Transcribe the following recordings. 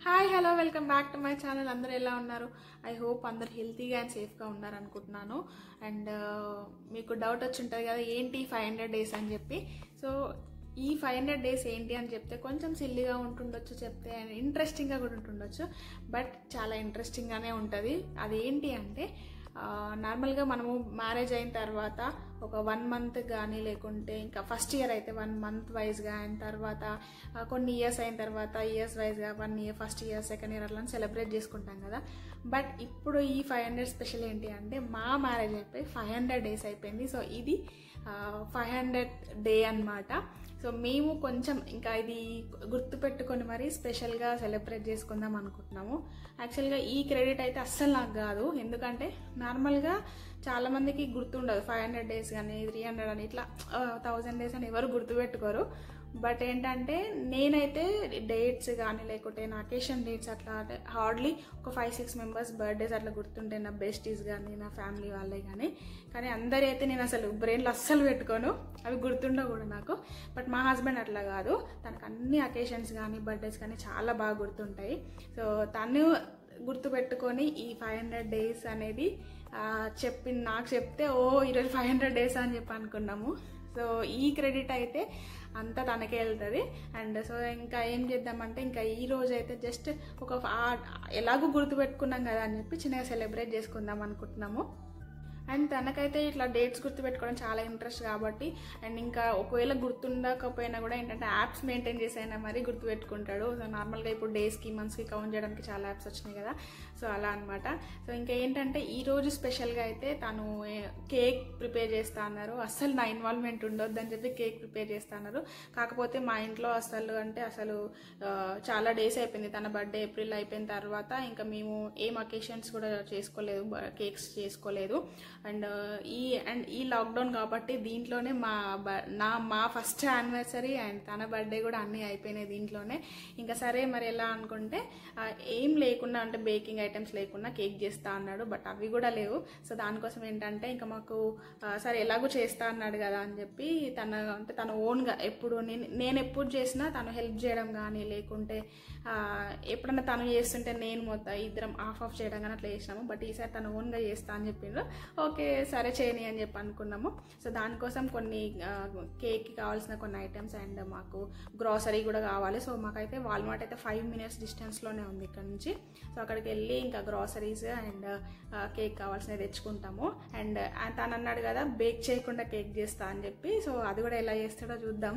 Hi hello welcome back to my channel అందరూ ఎలా ఉన్నారు ఐ హోప్ అందరు హెల్తీగా అండ్ సేఫ్గా ఉన్నారు అనుకుంటున్నాను అండ్ మీకు డౌట్ వచ్చి ఉంటుంది కదా ఏంటి ఫైవ్ హండ్రెడ్ డేస్ అని చెప్పి సో ఈ ఫైవ్ హండ్రెడ్ డేస్ ఏంటి అని చెప్తే కొంచెం సిల్లీగా ఉంటుండొచ్చు చెప్తే ఇంట్రెస్టింగ్గా కూడా ఉంటుండొచ్చు బట్ చాలా ఇంట్రెస్టింగ్గానే ఉంటుంది అదేంటి అంటే నార్మల్గా మనము మ్యారేజ్ అయిన తర్వాత ఒక వన్ మంత్ కానీ లేకుంటే ఇంకా ఫస్ట్ ఇయర్ అయితే వన్ మంత్ వైజ్గా అయిన తర్వాత ఆ, కొన్ని ఇయర్స్ అయిన తర్వాత ఇయర్స్ వైజ్గా one year first year second year అట్లా సెలబ్రేట్ చేసుకుంటాం కదా బట్ ఇప్పుడు ఈ ఫైవ్ హండ్రెడ్ స్పెషల్ ఏంటి అంటే మా మ్యారేజ్ అయిపోయి ఫైవ్ హండ్రెడ్ డేస్ అయిపోయింది సో ఇది ఫైవ్ హండ్రెడ్ డే అన్నమాట సో మేము కొంచెం ఇంకా ఇది గుర్తు పెట్టుకొని మరీ స్పెషల్గా సెలబ్రేట్ చేసుకుందాం అనుకుంటున్నాము యాక్చువల్గా ఈ క్రెడిట్ అయితే అస్సలు నాకు కాదు ఎందుకంటే నార్మల్గా చాలామందికి గుర్తుండదు ఫైవ్ హండ్రెడ్ డేస్ కానీ త్రీ హండ్రెడ్ అని ఇట్లా థౌజండ్ డేస్ అని ఎవరు గుర్తుపెట్టుకోరు బట్ ఏంటంటే నేనైతే డేట్స్ కానీ లేకుంటే నా అకేషన్ డేట్స్ అట్లా హార్డ్లీ ఒక ఫైవ్ సిక్స్ మెంబర్స్ బర్త్డేస్ అట్లా గుర్తుంటాయి నా బెస్టీస్ కానీ నా ఫ్యామిలీ వాళ్ళే కానీ కానీ అందరి అయితే నేను అసలు బ్రెయిన్లో అస్సలు పెట్టుకోను అవి గుర్తుండవు కూడా నాకు బట్ మా హస్బెండ్ అట్లా కాదు తనకు అన్ని అకేషన్స్ కానీ బర్త్డేస్ కానీ చాలా బాగా గుర్తుంటాయి సో తను గుర్తుపెట్టుకొని ఈ ఫైవ్ హండ్రెడ్ డేస్ అనేది ఆ, చెప్పి నాకు చెప్తే ఓ ఈరోజు ఫైవ్ హండ్రెడ్ డేస్ అని చెప్పి అనుకున్నాము సో ఈ క్రెడిట్ అయితే అంతా తనకే వెళ్తుంది అండ్ సో ఇంకా ఏం చేద్దామంటే ఇంకా ఈ రోజు అయితే జస్ట్ ఒక ఆ- ఎలాగో గుర్తుపెట్టుకున్నాం కదా అని చెప్పి చిన్నగా సెలబ్రేట్ చేసుకుందాం అనుకుంటున్నాము అండ్ తనకైతే ఇట్లా డేట్స్ గుర్తుపెట్టుకోవడం చాలా ఇంట్రెస్ట్ కాబట్టి అండ్ ఇంకా ఒకవేళ గుర్తుండకపోయినా కూడా ఏంటంటే యాప్స్ మెయింటైన్ చేసైనా మరి గుర్తుపెట్టుకుంటాడు సో నార్మల్గా ఇప్పుడు డేస్కి మంత్స్కి కౌంట్ చేయడానికి చాలా యాప్స్ వచ్చినాయి కదా సో అలా అనమాట సో ఇంకా ఏంటంటే ఈ రోజు స్పెషల్గా అయితే తను కేక్ ప్రిపేర్ చేస్తా అన్నారు అస్సలు నా ఇన్వాల్వ్మెంట్ ఉండొద్దు అని చెప్పి కేక్ ప్రిపేర్ చేస్తా అన్నారు కాకపోతే మా ఇంట్లో అసలు అంటే అసలు ఆ, చాలా డేస్ అయిపోయింది తన బర్త్డే ఏప్రిల్ అయిపోయిన తర్వాత ఇంకా మేము ఏం అకేషన్స్ కూడా చేసుకోలేదు కేక్స్ చేసుకోలేదు అండ్ ఈ అండ్ ఈ లాక్డౌన్ కాబట్టి దీంట్లోనే మా బ- నా మా ఫస్ట్ యానివర్సరీ అండ్ తన బర్త్డే కూడా అన్నీ అయిపోయినాయి దీంట్లోనే ఇంకా సరే మరి ఎలా అనుకుంటే ఆ, ఏం లేకుండా అంటే బేకింగ్ ఐటమ్స్ లేకుండా కేక్ చేస్తా అన్నాడు బట్ అవి కూడా లేవు సో దానికోసం ఏంటంటే ఇంకా మాకు ఆ, సరే ఎలాగో చేస్తా అన్నాడు కదా అని చెప్పి తన అంటే తన ఓన్గా ఎప్పుడు నేను నేను ఎప్పుడు చేసినా తను హెల్ప్ చేయడం కానీ లేకుంటే ఆ, ఎప్పుడన్నా తను చేస్తుంటే నేను మొత్తం ఇద్దరం ఆఫ్ ఆఫ్ చేయడం కానీ అట్లా చేసినాము బట్ ఈసారి తను ఓన్గా చేస్తా అని చెప్పిండ్రు ఓకే సరే చేయని అని చెప్పి అనుకున్నాము సో దానికోసం కొన్ని కేక్కి కావాల్సిన కొన్ని ఐటమ్స్ అండ్ మాకు గ్రాసరీ కూడా కావాలి సో మాకైతే వాల్మార్ట్ అయితే ఫైవ్ మినిట్స్ డిస్టెన్స్లోనే ఉంది ఇక్కడ నుంచి సో అక్కడికి వెళ్ళి ఇంకా గ్రాసరీస్ అండ్ కేక్ కావాల్సినవి తెచ్చుకుంటాము అండ్ తను అన్నాడు కదా బేక్ చేయకుండా కేక్ చేస్తా అని చెప్పి సో అది కూడా ఎలా చేస్తాడో చూద్దాం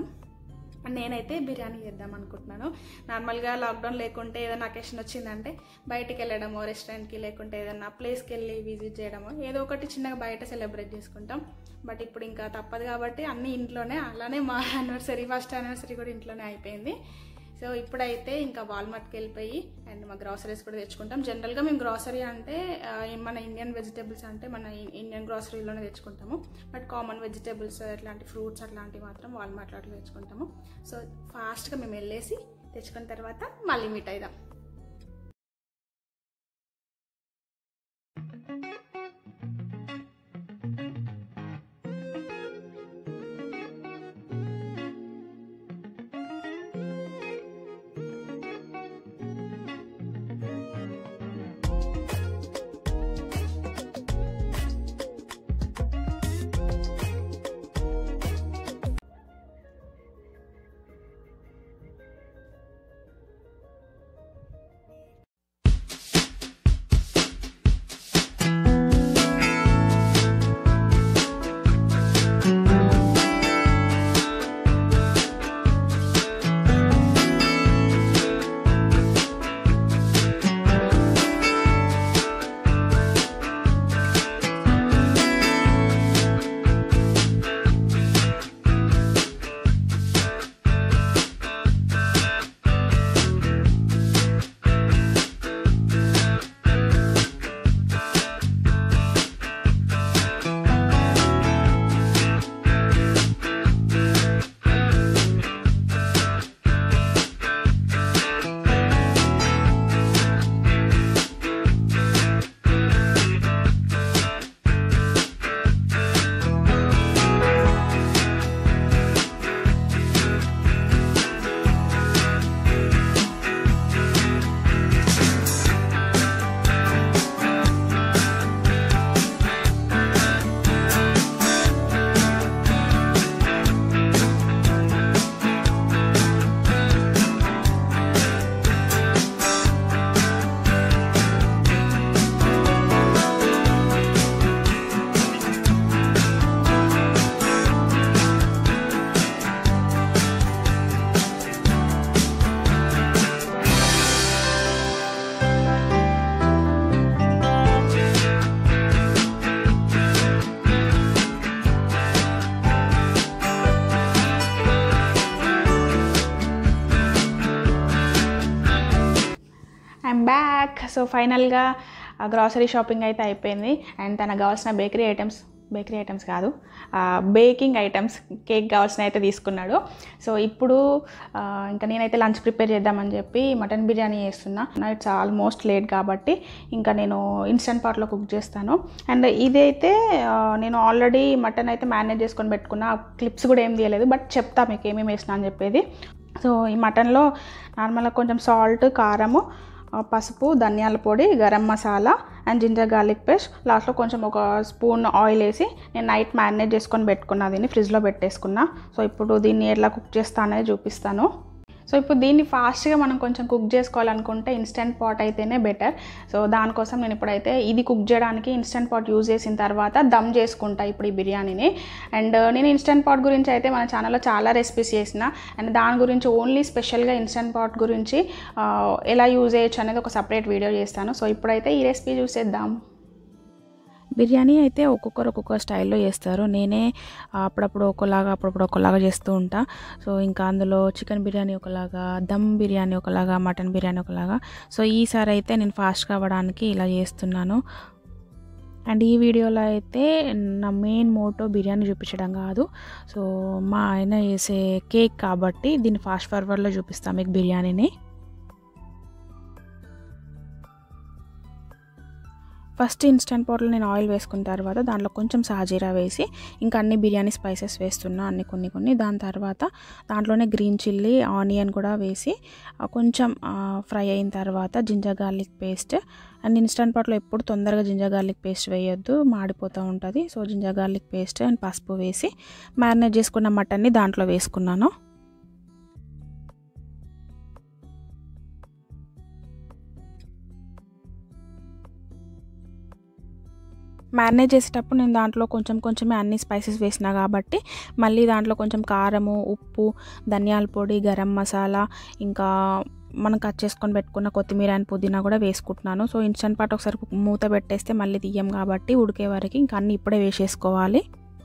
నేనైతే బిర్యానీ చేద్దాం అనుకుంటున్నాను నార్మల్గా లాక్డౌన్ లేకుంటే ఏదైనా అకేషన్ వచ్చిందంటే బయటికి వెళ్ళడమో రెస్టారెంట్కి లేకుంటే ఏదైనా ప్లేస్కి వెళ్ళి విజిట్ చేయడమో ఏదో ఒకటి చిన్నగా బయట సెలబ్రేట్ చేసుకుంటాం బట్ ఇప్పుడు ఇంకా తప్పదు కాబట్టి అన్నీ ఇంట్లోనే అలానే మా యానివర్సరీ ఫస్ట్ యానివర్సరీ కూడా ఇంట్లోనే అయిపోయింది సో ఇప్పుడైతే ఇంకా వాల్మార్ట్కి వెళ్ళిపోయి అండ్ మా గ్రాసరీస్ కూడా తెచ్చుకుంటాం జనరల్గా మేము గ్రాసరీ అంటే ఆ, మన ఇండియన్ వెజిటేబుల్స్ అంటే మన ఇ- ఇండియన్ గ్రాసరీలోనే తెచ్చుకుంటాము బట్ కామన్ వెజిటేబుల్స్ అట్లాంటి ఫ్రూట్స్ అట్లాంటివి మాత్రం వాల్మార్ట్లో అట్లా తెచ్చుకుంటాము సో ఫాస్ట్గా మేము వెళ్ళేసి తెచ్చుకున్న తర్వాత మళ్ళీ మీట్ అయిదాం సో ఫైనల్గా గ్రాసరీ షాపింగ్ అయితే అయిపోయింది అండ్ తనకు కావాల్సిన బేకరీ ఐటమ్స్ బేకరీ ఐటమ్స్ కాదు బేకింగ్ ఐటమ్స్ కేక్ కావాల్సిన అయితే తీసుకున్నాడు సో ఇప్పుడు ఆ, ఇంకా నేనైతే లంచ్ ప్రిపేర్ చేద్దామని చెప్పి మటన్ బిర్యానీ చేస్తున్నా ఇట్స్ ఆల్మోస్ట్ లేట్ కాబట్టి ఇంకా నేను ఇన్స్టెంట్ పాట్లో కుక్ చేస్తాను అండ్ ఇదైతే ఆ, నేను ఆల్రెడీ మటన్ అయితే మేనేజ్ చేసుకొని పెట్టుకున్నా క్లిప్స్ కూడా ఏం తీయలేదు బట్ చెప్తా మీకు ఏమేమి వేసినా అని చెప్పేది సో ఈ మటన్లో నార్మల్గా కొంచెం సాల్ట్ కారము ఆ, పసుపు ధనియాల పొడి garam masala and ginger garlic paste లాస్ట్లో కొంచెం ఒక స్పూన్ ఆయిల్ వేసి నేను నైట్ మ్యారినేట్ చేసుకొని పెట్టుకున్నా దీన్ని ఫ్రిడ్జ్లో పెట్టేసుకున్నా సో ఇప్పుడు దీన్ని ఎట్లా కుక్ చేస్తా అనేది చూపిస్తాను సో ఇప్పుడు దీన్ని ఫాస్ట్గా మనం కొంచెం కుక్ చేసుకోవాలనుకుంటే ఇన్స్టెంట్ పాట్ అయితేనే బెటర్ సో దానికోసం నేను ఇప్పుడైతే ఇది కుక్ చేయడానికి ఇన్స్టెంట్ పాట్ యూజ్ చేసిన తర్వాత దమ్ చేసుకుంటా ఇప్పుడు ఈ బిర్యానీని అండ్ నేను ఇన్స్టెంట్ పాట్ గురించి అయితే మన ఛానల్లో చాలా రెసిపీస్ చేసిన అండ్ దాని గురించి ఓన్లీ స్పెషల్గా ఇన్స్టెంట్ పాట్ గురించి ఆ, ఎలా యూజ్ చేయొచ్చు అనేది ఒక సపరేట్ వీడియో చేస్తాను సో ఇప్పుడైతే ఈ రెసిపీ చూసేద్దాం బిర్యానీ అయితే ఒక్కొక్కరు ఒక్కొక్క స్టైల్లో చేస్తారు నేనే అప్పుడప్పుడు ఒకలాగా అప్పుడప్పుడు ఒకలాగా చేస్తూ ఉంటా సో ఇంకా అందులో చికెన్ బిర్యానీ ఒకలాగా దమ్ బిర్యానీ ఒకలాగా మటన్ బిర్యానీ ఒకలాగా సో ఈసారి అయితే నేను ఫాస్ట్గా అవ్వడానికి ఇలా చేస్తున్నాను అండ్ ఈ వీడియోలో అయితే నా మెయిన్ మోటో బిర్యానీ చూపించడం కాదు సో మా ఆయన చేసే కేక్ కాబట్టి దీన్ని ఫాస్ట్ ఫార్వర్డ్లో చూపిస్తాను మీకు బిర్యానీని ఫస్ట్ ఇన్స్టెంట్ పాట్లో నేను ఆయిల్ వేసుకున్న తర్వాత దాంట్లో కొంచెం సాజీరా వేసి ఇంకా అన్ని బిర్యానీ స్పైసెస్ వేస్తున్నా అన్ని కొన్ని కొన్ని దాని తర్వాత దాంట్లోనే గ్రీన్ చిల్లీ ఆనియన్ కూడా వేసి ఆ, కొంచెం ఫ్రై అయిన తర్వాత ginger garlic paste and instant పాట్లో ఎప్పుడు తొందరగా జింజర్ గార్లిక్ పేస్ట్ వేయొద్దు మాడిపోతూ ఉంటుంది so ginger garlic paste and పసుపు వేసి మ్యారినేట్ చేసుకున్న మటన్ని దాంట్లో వేసుకున్నాను మ్యారినేట్ చేసేటప్పుడు నేను దాంట్లో కొంచెం కొంచెమే అన్ని స్పైసెస్ వేసిన కాబట్టి మళ్ళీ దాంట్లో కొంచెం కారము ఉప్పు ధనియాల పొడి గరం మసాలా ఇంకా మనం కట్ చేసుకొని పెట్టుకున్న కొత్తిమీర అండ్ పుదీనా కూడా వేసుకుంటున్నాను సో ఇన్స్టెంట్ పాట్ ఒకసారి మూత పెట్టేస్తే మళ్ళీ తీయం కాబట్టి ఉడికే వరకు ఇంకా అన్ని ఇప్పుడే వేసేసుకోవాలి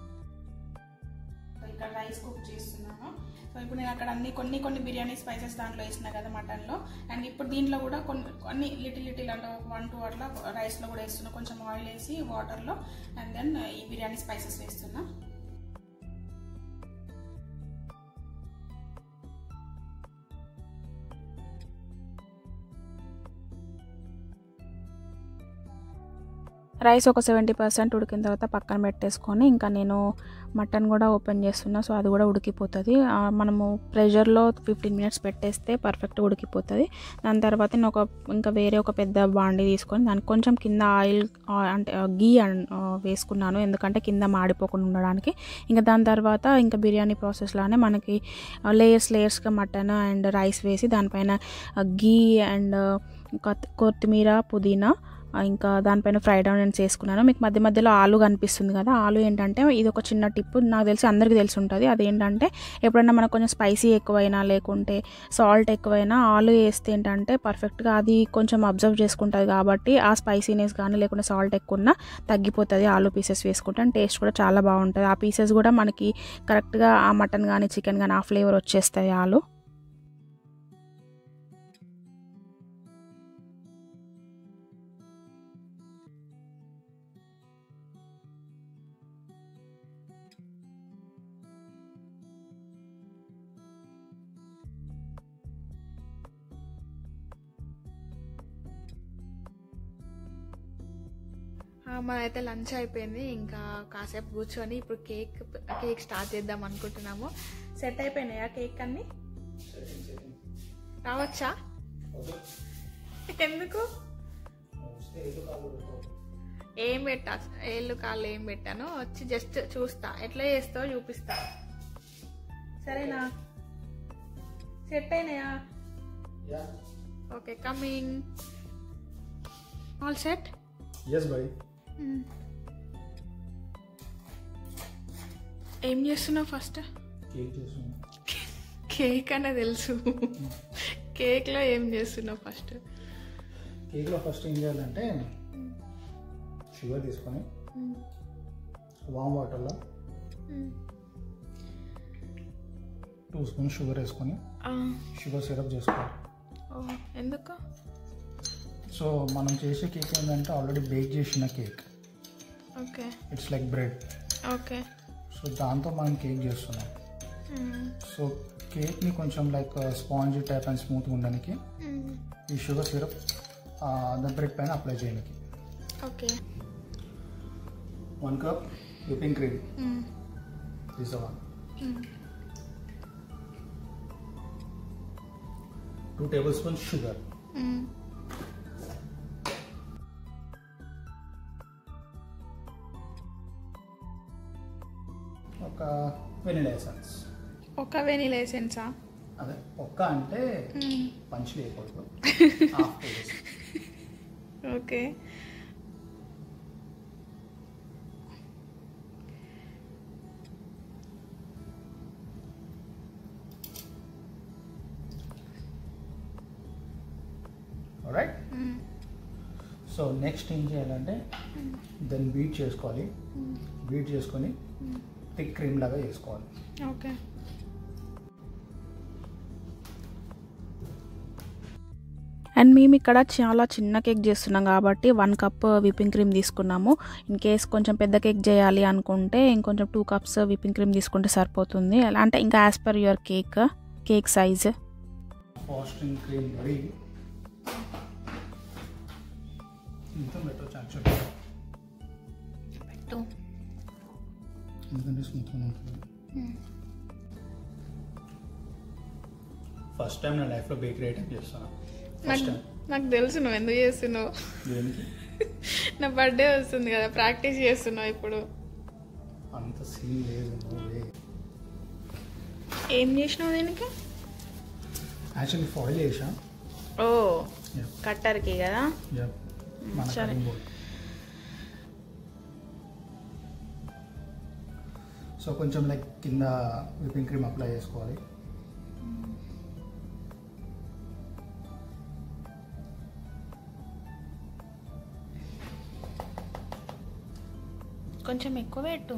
ఇక్కడ రైస్ కుక్ చేస్తున్నాను సో ఇప్పుడు నేను అక్కడ అన్ని కొన్ని కొన్ని బిర్యానీ స్పైసెస్ దాంట్లో వేసిన కదా మటన్లో అండ్ ఇప్పుడు దీంట్లో కూడా కొన్ని కొన్ని లిటిల్ లిటిల్ అంటే వన్ టూ అట్లా రైస్లో కూడా వేస్తున్నా కొంచెం ఆయిల్ వేసి వాటర్లో అండ్ దెన్ ఈ బిర్యానీ స్పైసెస్ వేస్తున్నా రైస్ ఒక సెవెంటీ పర్సెంట్ ఉడికిన తర్వాత పక్కన పెట్టేసుకొని ఇంకా నేను మటన్ కూడా ఓపెన్ చేస్తున్నా సో అది కూడా ఉడికిపోతుంది ఆ, మనము ప్రెషర్లో ఫిఫ్టీన్ మినిట్స్ పెట్టేస్తే పర్ఫెక్ట్ ఉడికిపోతుంది దాని తర్వాత నేను ఒక ఇంకా వేరే ఒక పెద్ద బాండి తీసుకొని దానికి కొంచెం కింద ఆయిల్ ఆ, అంటే ఆ, గీ అన్- ఆ, వేసుకున్నాను ఎందుకంటే కింద మాడిపోకుండా ఉండడానికి ఇంకా దాని తర్వాత ఇంకా బిర్యానీ ప్రాసెస్లోనే మనకి లేయర్స్ లేయర్స్గా మటన్ అండ్ రైస్ వేసి దానిపైన ఆ, గీ అండ్ కొత్- కొత్తిమీర పుదీనా ఆ, ఇంకా దానిపైన ఫ్రైడ్ ఆనియన్స్ వేసుకున్నాను మీకు మధ్య మధ్యలో ఆలు కనిపిస్తుంది కదా ఆలు ఏంటంటే ఇది ఒక చిన్న టిప్ నాకు తెలిసి అందరికీ తెలిసి ఉంటుంది అదేంటంటే ఎప్పుడైనా మనకు కొంచెం స్పైసీ ఎక్కువైనా లేకుంటే సాల్ట్ ఎక్కువైనా ఆలు వేస్తే ఏంటంటే పర్ఫెక్ట్గా అది కొంచెం అబ్జర్వ్ చేసుకుంటుంది కాబట్టి ఆ స్పైసీనెస్ కానీ లేకుంటే సాల్ట్ ఎక్కువ ఉన్నా తగ్గిపోతుంది ఆలు పీసెస్ వేసుకుంటే టేస్ట్ కూడా చాలా బాగుంటుంది ఆ పీసెస్ కూడా మనకి కరెక్ట్గా ఆ మటన్ కానీ చికెన్ కానీ ఆ ఫ్లేవర్ వచ్చేస్తాయి ఆలు ఆ, మనైతే లంచ్ అయిపోయింది ఇంకా కాసేపు కూర్చొని ఇప్పుడు కేక్ కేక్ స్టార్ట్ చేద్దాం అనుకుంటున్నాము సెట్ అయిపోయినాయా కేక్ అన్ని రావచ్చా ఎందుకు ఏం పెట్టా ఏళ్ళు కాళ్ళు ఏం పెట్టాను వచ్చి జస్ట్ చూస్తా ఎట్లా చేస్తావో చూపిస్తా సరేనా సెట్ అయినాయా okay coming all set yes भाई ఏం చేస్తున్నావు ఫస్ట్ కేక్ చేస్తున్నాం కేక్ అనే తెలుసు కేక్లో ఏం చేస్తున్నావు ఫస్ట్ కేక్లో ఫస్ట్ ఏం చేయాలంటే షుగర్ తీసుకొని వామ్ వాటర్లో టూ స్పూన్ షుగర్ వేసుకొని షుగర్ సిరప్ చేసుకోవాలి ఎందుకు సో మనం చేసే కేక్ ఏంటంటే ఆల్రెడీ బేక్ చేసిన cake okay it's like bread okay so దాంతో మనం కేక్ చేస్తున్నాం సో కేక్ని కొంచెం లైక్ స్పాంజ్ టైప్ అండ్ స్మూత్గా ఉండడానికి ఈ షుగర్ సిరప్ ద బ్రెడ్ పైన అప్లై చేయడానికి okay one cup whipping cream this one two tablespoon sugar ఒక వెనిలా ఎసెన్స్ ఒక వెనీలా ఎసెన్సా అదే ఒక్క అంటే పంచ్ వేయకూడదు half tablespoon okay right so next ఏం చేయాలంటే దాన్ని బీట్ చేసుకోవాలి బీట్ చేసుకొని థిక్ క్రీమ్ లాగా చేసుకోవాలి ఓకే అండ్ మేము ఇక్కడ చాలా చిన్న కేక్ చేస్తున్నాం కాబట్టి వన్ కప్ విప్పింగ్ క్రీమ్ తీసుకున్నాము ఇన్ కేస్ కొంచెం పెద్ద కేక్ చేయాలి అనుకుంటే ఇంకొంచెం టూ కప్స్ విప్పింగ్ క్రీమ్ తీసుకుంటే సరిపోతుంది అలా అంటే ఇంకా as per your cake cake size frosting cream ready ఇంత పెట్టవచ్చు యాక్చువల్లీ పెట్టు ఎందుకంటే స్మూత్గా ఉంటుంది ఫస్ట్ టైం నా లైఫ్లో బేకరీ ఐటమ్ చేస్తాను ఫస్ట్ నాకు టైం నాకు తెలుసు నువ్వు ఎందుకు చేస్తున్నావు దేనికి నా బర్త్డే వస్తుంది కదా ప్రాక్టీస్ చేస్తున్నావు ఇప్పుడు అంత సీన్ లేదు నువ్వే ఏం చేసినావు దీనికి యాక్చువల్లీ ఫాయిల్ వేసా ఓ కట్టర్కి కదా Yep. మన సరే. కటింగ్ బోర్డ్ సో కొంచెం లైక్ కింద విపింగ్ క్రీమ్ అప్లై చేసుకోవాలి కొంచెం ఎక్కువ పెట్టు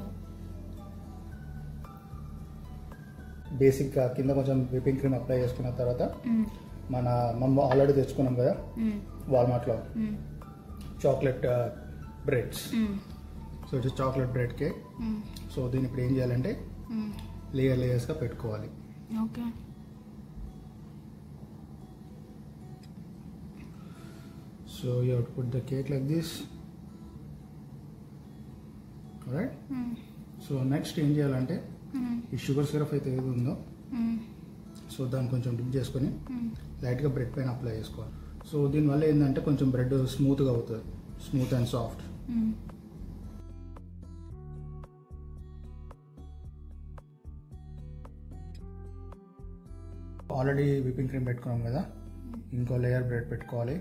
బేసిక్గా కింద కొంచెం విపింగ్ క్రీమ్ అప్లై చేసుకున్న తర్వాత మన మనం ఆల్రెడీ తెచ్చుకున్నాం కదా వాల్మార్ట్లో chocolate breads so it's chocolate bread cake so దీన్ని ఇప్పుడు ఏం చేయాలంటే లేయర్ లేయర్స్గా పెట్టుకోవాలి okay so you have to put the cake like this right so next ఏం చేయాలంటే ఈ షుగర్ సిరప్ అయితే ఏది ఉందో సో దాన్ని కొంచెం డిప్ చేసుకొని లైట్గా బ్రెడ్ పైన అప్లై చేసుకోవాలి సో దీనివల్ల ఏంటంటే కొంచెం బ్రెడ్ స్మూత్గా అవుతుంది smooth and soft already whipping cream పెట్టుకున్నాం కదా ఇంకో లేయర్ బ్రెడ్ పెట్టుకోవాలి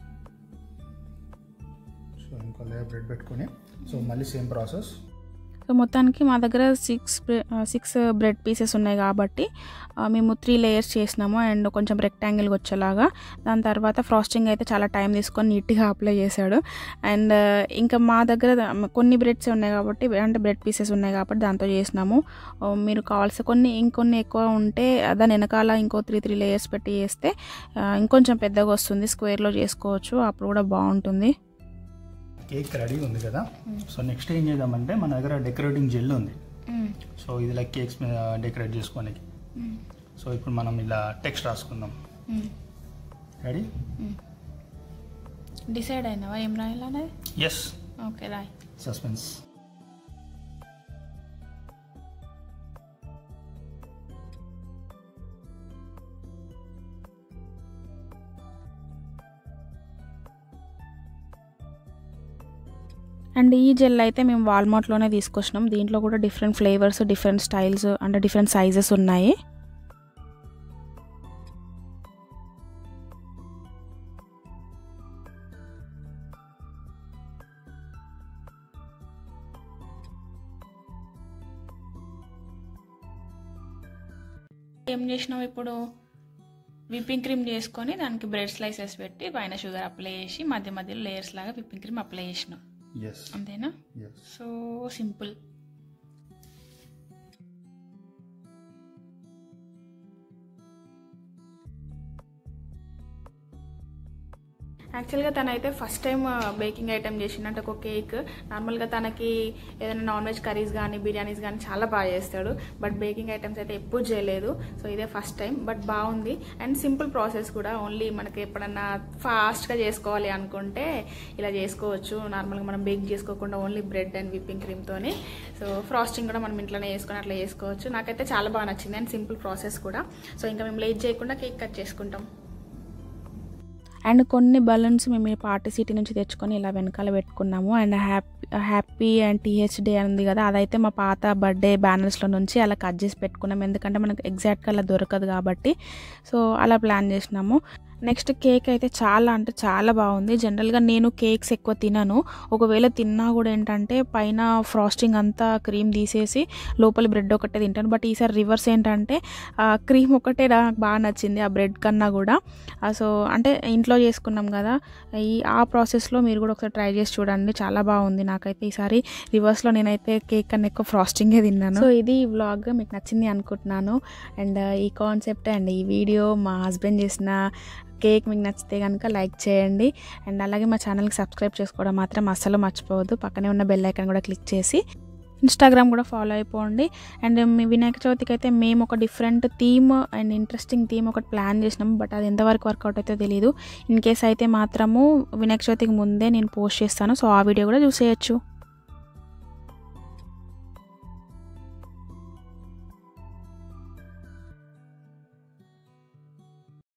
సో ఇంకో లేయర్ బ్రెడ్ పెట్టుకొని సో మళ్ళీ సేమ్ ప్రాసెస్ సో మొత్తానికి మా దగ్గర సిక్స్ సిక్స్ బ్రెడ్ పీసెస్ ఉన్నాయి కాబట్టి ఆ, మేము త్రీ లేయర్స్ చేసినాము అండ్ కొంచెం రెక్టాంగిల్గా వచ్చేలాగా దాని తర్వాత ఫ్రాస్టింగ్ అయితే చాలా టైం తీసుకొని నీట్గా అప్లై చేశాడు అండ్ ఇంకా మా దగ్గర కొన్ని బ్రెడ్స్ ఉన్నాయి కాబట్టి అంటే బ్రెడ్ పీసెస్ ఉన్నాయి కాబట్టి దాంతో చేసినాము ఆ, మీరు కావాల్సిన కొన్ని ఇంకొన్ని ఎక్కువ ఉంటే దాని వెనకాల ఇంకో త్రీ త్రీ లేయర్స్ పెట్టి చేస్తే ఆ, ఇంకొంచెం పెద్దగా వస్తుంది స్క్వేర్లో చేసుకోవచ్చు అప్పుడు కూడా బాగుంటుంది కేక్ రెడీ ఉంది కదా సో నెక్స్ట్ ఏం చేద్దామంటే మన దగ్గర డెకరేటింగ్ జెల్ ఉంది సో ఇది లైక్ కేక్స్ మీద డెకరేట్ చేసుకోనికి సో ఇప్పుడు మనం ఇలా టెక్స్ట్ రాసుకుందాం రెడీ డిసైడ్ అయినావా ఏం రాయాలనేది ఎస్ ఓకే రాయ్ సస్పెన్స్ అండ్ ఈ జెల్ అయితే మేము వాల్మార్ట్లోనే తీసుకొచ్చినాం దీంట్లో కూడా డిఫరెంట్ ఫ్లేవర్స్ డిఫరెంట్ స్టైల్స్ అంటే డిఫరెంట్ సైజెస్ ఉన్నాయి ఏం చేసినావు ఇప్పుడు విప్పింగ్ క్రీమ్ చేసుకొని దానికి బ్రెడ్ స్లైసెస్ పెట్టి పైన షుగర్ అప్లై చేసి మధ్య మధ్యలో లేయర్స్ లాగా విప్పింగ్ క్రీమ్ అప్లై చేసినావు ఎస్ అంతేనా ఎస్ సో సింపుల్ యాక్చువల్గా తనైతే ఫస్ట్ టైం బేకింగ్ ఐటెం చేసిందంటే ఒక కేక్ నార్మల్గా తనకి ఏదైనా నాన్ వెజ్ కర్రీస్ కానీ బిర్యానీస్ కానీ చాలా బాగా చేస్తాడు బట్ బేకింగ్ ఐటమ్స్ అయితే ఎప్పుడు చేయలేదు సో ఇదే ఫస్ట్ టైం బట్ బాగుంది అండ్ సింపుల్ ప్రాసెస్ కూడా ఓన్లీ మనకి ఎప్పుడన్నా ఫాస్ట్గా చేసుకోవాలి అనుకుంటే ఇలా చేసుకోవచ్చు నార్మల్గా మనం బేక్ చేసుకోకుండా ఓన్లీ బ్రెడ్ అండ్ విప్పింగ్ క్రీమ్తోని సో ఫ్రాస్టింగ్ కూడా మనం ఇంట్లోనే చేసుకొని అట్లా చేసుకోవచ్చు నాకైతే చాలా బాగా నచ్చింది అండ్ సింపుల్ ప్రాసెస్ కూడా సో ఇంకా మేము లేట్ చేయకుండా కేక్ కట్ చేసుకుంటాం అండ్ కొన్ని బలూన్స్ మేము ఈ పార్టీ సిటీ నుంచి తెచ్చుకొని ఇలా వెనకాల పెట్టుకున్నాము and happy happy and th day ఉంది కదా అదైతే మా పాత బర్త్డే బ్యానర్స్లో నుంచి అలా కట్ చేసి పెట్టుకున్నాం ఎందుకంటే మనకు ఎగ్జాక్ట్గా అలా దొరకదు కాబట్టి సో అలా ప్లాన్ చేసినాము నెక్స్ట్ కేక్ అయితే చాలా అంటే చాలా బాగుంది జనరల్గా నేను కేక్స్ ఎక్కువ తినను ఒకవేళ తిన్నా కూడా ఏంటంటే పైన ఫ్రాస్టింగ్ అంతా క్రీమ్ తీసేసి లోపల బ్రెడ్ ఒకటే తింటాను బట్ ఈసారి రివర్స్ ఏంటంటే క్రీమ్ ఒకటే నాకు బాగా నచ్చింది ఆ బ్రెడ్ కన్నా కూడా ఆ, సో అంటే ఇంట్లో చేసుకున్నాం కదా ఈ ఆ ప్రాసెస్లో మీరు కూడా ఒకసారి ట్రై చేసి చూడండి చాలా బాగుంది నాకైతే ఈసారి రివర్స్లో నేనైతే కేక్ కన్నా ఎక్కువ ఫ్రాస్టింగే తిన్నాను సో ఇది ఈ వ్లాగ్ మీకు నచ్చింది అనుకుంటున్నాను అండ్ ఈ కాన్సెప్ట్ అండ్ ఈ వీడియో మా హస్బెండ్ చేసిన కేక్ మీకు నచ్చితే కనుక లైక్ చేయండి అండ్ అలాగే మా ఛానల్కి సబ్స్క్రైబ్ చేసుకోవడం మాత్రం అస్సలు మర్చిపోవద్దు పక్కనే ఉన్న బెల్ ఐకాన్ కూడా క్లిక్ చేసి ఇన్స్టాగ్రామ్ కూడా ఫాలో అయిపోండి అండ్ మీ వినాయక చవితికి అయితే మేము ఒక different theme and interesting theme ఒకటి ప్లాన్ చేసినాము బట్ అది ఎంతవరకు వర్కౌట్ అయితే తెలియదు ఇన్ కేస్ అయితే మాత్రము వినాయక చవితికి ముందే నేను పోస్ట్ చేస్తాను సో ఆ వీడియో కూడా చూసేయచ్చు